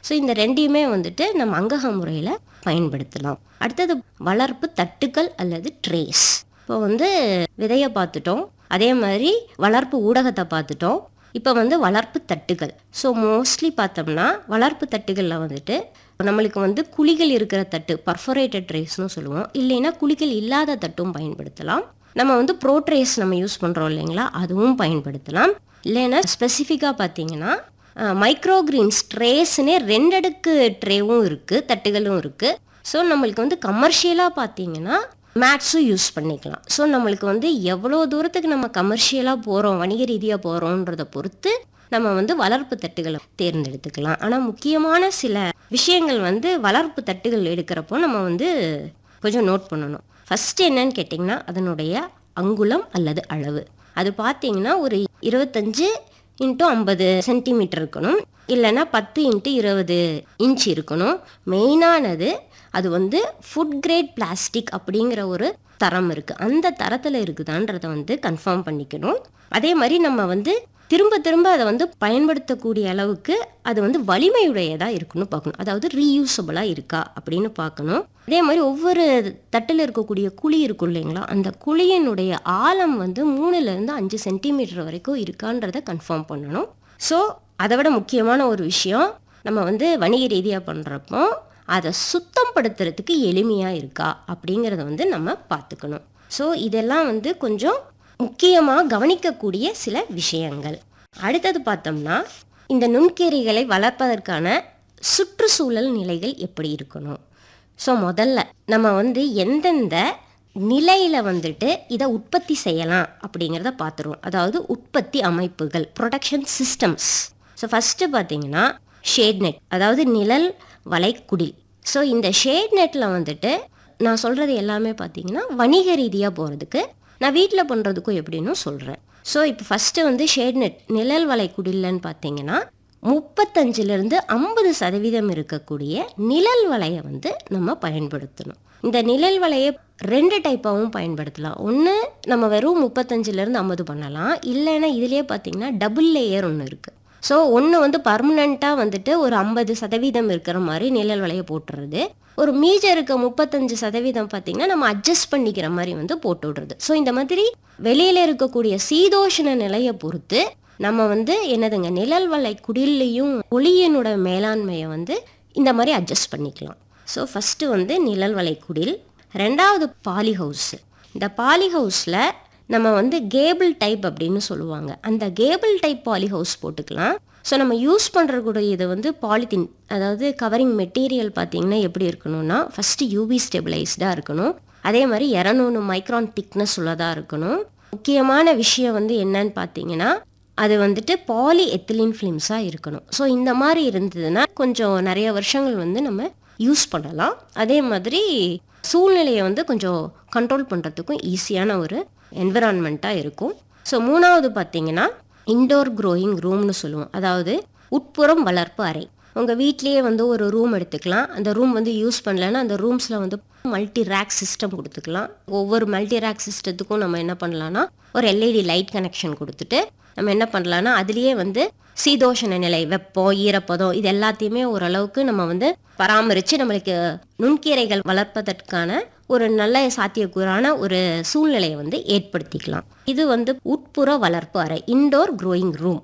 so இந்த ரெண்டையுமே வந்துட்டு நம்ம அங்கக முறையில் பயன்படுத்தலாம் அடுத்தது வளர்ப்பு தட்டுக்கள் அல்லது ட்ரேஸ் இப்போ வந்து விதையை பார்த்துட்டோம் அதே மாதிரி வளர்ப்பு ஊடகத்தை பார்த்துட்டோம் இப்போ வந்து வளர்ப்பு தட்டுகள் ஸோ மோஸ்ட்லி பார்த்தோம்னா வளர்ப்பு தட்டுகளில் வந்துட்டு நம்மளுக்கு வந்து குழிகள் இருக்கிற தட்டு பர்ஃபரேட்டட் ட்ரேஸ்னு சொல்லுவோம் இல்லைன்னா குழிகள் இல்லாத தட்டும் பயன்படுத்தலாம் நம்ம வந்து ப்ரோட்ரேஸ் நம்ம யூஸ் பண்ணுறோம் இல்லைங்களா அதுவும் பயன்படுத்தலாம் இல்லைன்னா ஸ்பெசிஃபிக்காக பார்த்தீங்கன்னா மைக்ரோ கிரீன்ஸ் ட்ரேஸ்னே ரெண்டடுக்கு ட்ரேவும் இருக்குது தட்டுகளும் இருக்குது ஸோ நம்மளுக்கு வந்து கமர்ஷியலாக பார்த்தீங்கன்னா மேட்ஸும் யூஸ் பண்ணிக்கலாம் ஸோ நம்மளுக்கு வந்து எவ்வளோ தூரத்துக்கு நம்ம கமர்ஷியலாக போகிறோம் வணிக ரீதியாக போகிறோன்றத பொறுத்து நம்ம வந்து வளர்ப்பு தட்டுகளை தேர்ந்தெடுத்துக்கலாம் ஆனால் முக்கியமான சில விஷயங்கள் வந்து வளர்ப்பு தட்டுகள் எடுக்கிறப்போ நம்ம வந்து கொஞ்சம் நோட் பண்ணணும் ஃபஸ்ட்டு என்னன்னு கேட்டிங்கன்னா அதனுடைய அங்குலம் அல்லது அளவு அது பார்த்தீங்கன்னா ஒரு இருபத்தஞ்சு இன்ட்டு ஐம்பது சென்டிமீட்டர் இருக்கணும் இல்லைன்னா பத்து இன்ட்டு இருபது இன்ச் இருக்கணும் மெயினானது அது வந்து ஃபுட் கிரேட் பிளாஸ்டிக் அப்படிங்கிற ஒரு தரம் இருக்குது அந்த தரத்தில் இருக்குதான்றதை வந்து கன்ஃபார்ம் பண்ணிக்கணும் அதே மாதிரி நம்ம வந்து திரும்ப திரும்ப அதை வந்து பயன்படுத்தக்கூடிய அளவுக்கு அது வந்து வலிமையுடையதாக இருக்குன்னு பார்க்கணும் அதாவது ரீயூசபிளாக இருக்கா அப்படின்னு பார்க்கணும் அதே மாதிரி ஒவ்வொரு தட்டில் இருக்கக்கூடிய குழி இருக்கும் இல்லைங்களா அந்த குழியினுடைய ஆழம் வந்து மூணுலேருந்து அஞ்சு சென்டிமீட்டர் வரைக்கும் இருக்கான்றதை கன்ஃபார்ம் பண்ணணும் ஸோ அதை விட முக்கியமான ஒரு விஷயம் நம்ம வந்து வணிக ரீதியாக பண்ணுறப்போ அதை சுத்தம் படுத்துறதுக்கு எளிமையாக இருக்கா அப்படிங்கிறத வந்து நம்ம பார்த்துக்கணும் ஸோ இதெல்லாம் வந்து கொஞ்சம் முக்கியமாக கவனிக்கக்கூடிய சில விஷயங்கள் அடுத்தது பார்த்தோம்னா இந்த நுண்கீரைகளை வளர்ப்பதற்கான சுற்றுச்சூழல் நிலைகள் எப்படி இருக்கணும் ஸோ முதல்ல நம்ம வந்து எந்தெந்த நிலையில் வந்துட்டு இதை உற்பத்தி செய்யலாம் அப்படிங்கிறத பார்த்துருவோம் அதாவது உற்பத்தி அமைப்புகள் ப்ரொடக்ஷன் சிஸ்டம்ஸ் ஸோ ஃபஸ்ட்டு பார்த்தீங்கன்னா ஷேட் நெட் அதாவது நிழல் வளைக்குடில் ஸோ இந்த ஷேட் நெட்டில் வந்துட்டு நான் சொல்கிறது எல்லாமே பார்த்தீங்கன்னா வணிக ரீதியாக போகிறதுக்கு நான் வீட்டில் பண்ணுறதுக்கும் எப்படின்னு சொல்கிறேன் ஸோ இப்போ ஃபஸ்ட்டு வந்து ஷேட் நெட் நிழல் வளைக்குடில்லன்னு பார்த்தீங்கன்னா முப்பத்தஞ்சிலிருந்து ஐம்பது சதவீதம் இருக்கக்கூடிய நிழல் வலையை வந்து நம்ம பயன்படுத்தணும் இந்த நிழல் வலையை ரெண்டு டைப்பாகவும் பயன்படுத்தலாம் ஒன்று நம்ம வெறும் முப்பத்தஞ்சிலேருந்து ஐம்பது பண்ணலாம் இல்லைன்னா இதுலேயே பார்த்தீங்கன்னா டபுள் லேயர் ஒன்று இருக்குது ஸோ ஒன்று வந்து பர்மனண்ட்டாக வந்துட்டு ஒரு ஐம்பது சதவீதம் இருக்கிற மாதிரி நிழல் வலையை போட்டுறது ஒரு மீஜம் இருக்க முப்பத்தஞ்சு சதவீதம் பார்த்தீங்கன்னா நம்ம அட்ஜஸ்ட் பண்ணிக்கிற மாதிரி வந்து போட்டு விடுறது ஸோ இந்த மாதிரி வெளியில் இருக்கக்கூடிய சீதோஷண நிலையை பொறுத்து நம்ம வந்து என்னதுங்க நிழல் வலை குடில்லையும் ஒளியினோட மேலாண்மையை வந்து இந்த மாதிரி அட்ஜஸ்ட் பண்ணிக்கலாம் ஸோ ஃபஸ்ட்டு வந்து நிழல் வலை குடில் ரெண்டாவது பாலி ஹவுஸ் இந்த பாலி ஹவுஸில் நம்ம வந்து கேபிள் டைப் அப்படின்னு சொல்லுவாங்க அந்த கேபிள் டைப் பாலி ஹவுஸ் போட்டுக்கலாம் ஸோ நம்ம யூஸ் பண்ணுறக்கூடிய இது வந்து பாலித்தீன் அதாவது கவரிங் மெட்டீரியல் பார்த்தீங்கன்னா எப்படி இருக்கணும்னா ஃபஸ்ட்டு யூவி ஸ்டெபிளைஸ்டாக இருக்கணும் அதே மாதிரி இரநூறு மைக்ரான் திக்னஸ் உள்ளதாக இருக்கணும் முக்கியமான விஷயம் வந்து என்னன்னு பார்த்தீங்கன்னா அது வந்துட்டு பாலி எத்திலின் ஃபிலிம்ஸாக இருக்கணும் ஸோ இந்த மாதிரி இருந்ததுன்னா கொஞ்சம் நிறைய வருஷங்கள் வந்து நம்ம யூஸ் பண்ணலாம் அதே மாதிரி சூழ்நிலையை வந்து கொஞ்சம் கண்ட்ரோல் பண்ணுறதுக்கும் ஈஸியான ஒரு என்விரான்மெண்ட்டாக இருக்கும் ஸோ மூணாவது பார்த்தீங்கன்னா இன்டோர் க்ரோயிங் ரூம்னு சொல்லுவோம் அதாவது உட்புறம் வளர்ப்பு அறை உங்கள் வீட்லேயே வந்து ஒரு ரூம் எடுத்துக்கலாம் அந்த ரூம் வந்து யூஸ் பண்ணலன்னா அந்த ரூம்ஸில் வந்து மல்டி ரேக் சிஸ்டம் கொடுத்துக்கலாம் ஒவ்வொரு மல்டி ரேக் சிஸ்டத்துக்கும் நம்ம என்ன பண்ணலான்னா ஒரு எல்இடி லைட் கனெக்ஷன் கொடுத்துட்டு நம்ம என்ன பண்ணலான்னா அதுலேயே வந்து சீதோஷண நிலை வெப்பம் ஈரப்பதம் இது எல்லாத்தையுமே ஓரளவுக்கு நம்ம வந்து பராமரித்து நம்மளுக்கு நுண்கீரைகள் வளர்ப்பதற்கான ஒரு நல்ல சாத்தியக்கூறான ஒரு சூழ்நிலையை வந்து ஏற்படுத்திக்கலாம் இது வந்து உட்புற வளர்ப்பு அறை indoor growing room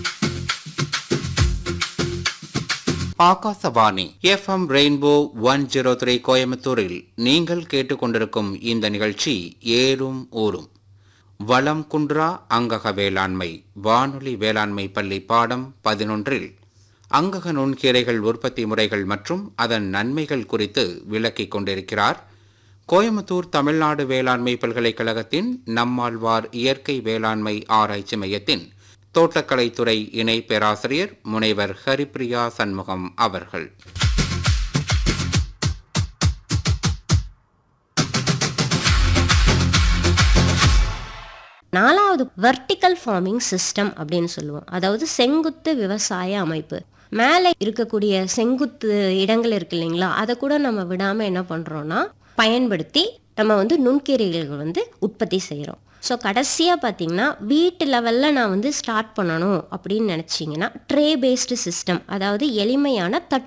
Akashvani FM rainbow one zero three கோயம்புத்தூரில் நீங்கள் கேட்டுக்கொண்டிருக்கும் இந்த நிகழ்ச்சி ஏறும் ஊரும் வளம் குன்றா அங்கக வேளாண்மை வானொலி வேளாண்மை பள்ளி பாடம் பதினொன்றில் அங்கக நுண்கீரைகள் உற்பத்தி முறைகள் மற்றும் அதன் நன்மைகள் குறித்து விளக்கிக் கொண்டிருக்கிறார் கோயம்புத்தூர் தமிழ்நாடு வேளாண்மை பல்கலைக்கழகத்தின் நம்மாழ்வார் இயற்கை வேளாண்மை ஆராய்ச்சி மையத்தின் தோட்டக்கலைத்துறை இணை பேராசிரியர் முனைவர் ஹரிப்ரியா சண்முகம் அவர்கள் நாலாவது வெர்டிக்கல் ஃபார்மிங் சிஸ்டம் அப்படின்னு சொல்லுவோம் அதாவது செங்குத்து விவசாய அமைப்பு மேலே இருக்கக்கூடிய செங்குத்து இடங்கள் இருக்கு இல்லைங்களா அதை கூட நம்ம விடாமல் என்ன பண்ணுறோன்னா பயன்படுத்தி நம்ம வந்து நுண்கீரைகள் வந்து உற்பத்தி செய்கிறோம் ஸோ கடைசியாக பார்த்தீங்கன்னா வீட்டு லெவலில் நான் வந்து ஸ்டார்ட் பண்ணணும் அப்படின்னு நினச்சிங்கன்னா ட்ரே பேஸ்டு சிஸ்டம் அதாவது எளிமையான தட்டு